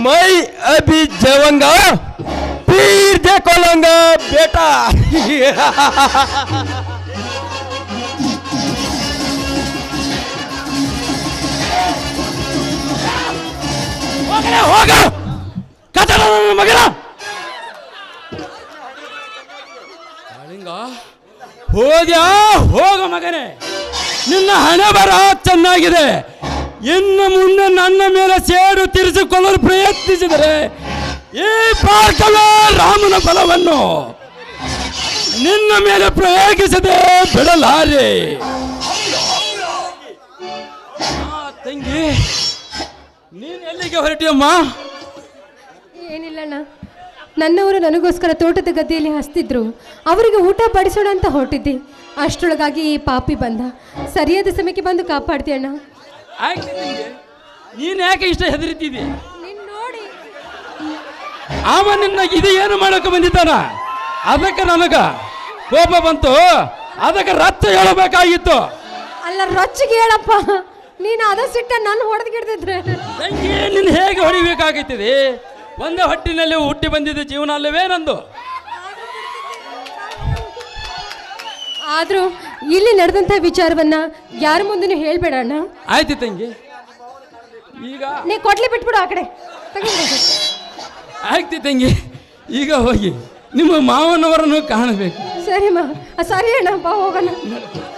ಮೈ Abhi ಜವಂಗ peer ದೆ ಕೊಲಂಗ ಬೇಟಾ ಹೋಗಲೇ ಹೋಗ ಕಥನ ನನ್ನ ಮಗನ ಕಾಳಿಂಗ ಹೋದ್ಯಾ ಹೋಗ ಮಗನೇ ನಿನ್ನ ಹಣೆ ಬರ ಚೆನ್ನಾಗಿದೆ ಇನ್ನು ಮುಂದೆ ನನ್ನ ಮೇಲೆ ಸೇಡು ತೀರಿಸಿಕೊಳ್ಳಲು ಪ್ರಯತ್ನಿಸಿದರೆ ಈ ಪಾರ್ಥವ ರಾಮನ ಬಲವನ್ನು ನಿನ್ನ ಮೇಲೆ ಪ್ರಯೋಗಿಸದೆ ಬಿಡಲಾರೆ ಆ, ತಂಗಿ ನೀನು ಎಲ್ಲಿಗೆ ಹೊರಟಿಯಮ್ಮ ಏನಿಲ್ಲಣ್ಣ ನನ್ನವರು ನನಗೋಸ್ಕರ ತೋಟದ ಗದ್ದೆಯಲ್ಲಿ ಹಸ್ತಿದ್ರು ಅವರಿಗೆ ಊಟ ಬಡಿಸೋಣ ಅಂತ ಹೊರಟಿದ್ದೆ ಅಷ್ಟರೊಳಗಾಗಿ ಈ ಪಾಪಿ ಬಂದ ಸರಿಯಾದ ಸಮಯಕ್ಕೆ ಬಂದು ಕಾಪಾಡ್ತಿ ಅಣ್ಣ ಆಯ್ತು ತಂಗಿ ನೀನು ಯಾಕೆ ಇಷ್ಟ ಹೆದರಿತಿದ್ದಿ ನಿನ್ ನೋಡಿ ಅವ ನಿನ್ನ ಇದು ಏನು ಮಾಡಕ್ಕೆ ಬಂದಿದ್ದಾನ ಅದಕ್ಕೆ ನನಗ ಕೋಪ ಬಂತು ಅದಕ್ಕೆ ರತ್ತ ಹೇಳಬೇಕಾಗಿತ್ತು ಅಲ್ಲ ರೊಚ್ಚಿಗೆ ಹೇಳಪ್ಪ ನೀನು ಅದ ಸಿಟ್ಟ ನನ್ನ ಹೊಡೆದ್ಗಿಡ್ದಿದ್ರೆ ತಂಗಿ ನಿನ್ನ ಹೇಗೆ ಹೊಡಿಬೇಕಾಗಿತ್ತದೆ ಒಂದೇ ಹೊಟ್ಟಿನಲ್ಲಿ ಹುಟ್ಟಿ ಬಂದಿದ್ದ ಜೀವನ ಅಲ್ಲವೇ ನಂದು ಆದರೂ ಇಲ್ಲಿ ನಡೆದಂಥ ವಿಚಾರವನ್ನ ಯಾರ ಮುಂದೆನೂ ಹೇಳ್ಬೇಡ ಅಣ್ಣ ಆಯ್ತು ತಂಗಿ ಈಗ ನೀ ಕೊಡ್ಲಿ ಬಿಟ್ಬಿಡು ಆ ಕಡೆ ತಗೊಂಡು ಆಯ್ತು ತಂಗಿ ಈಗ ಹೋಗಿ ನಿಮ್ಮ ಮಾವನವರನ್ನು ಕಾಣಬೇಕು ಸರಿ ಮಾ ಸರಿ ಅಣ್ಣ ಬಾ ಹೋಗೋಣ ನಡೆ.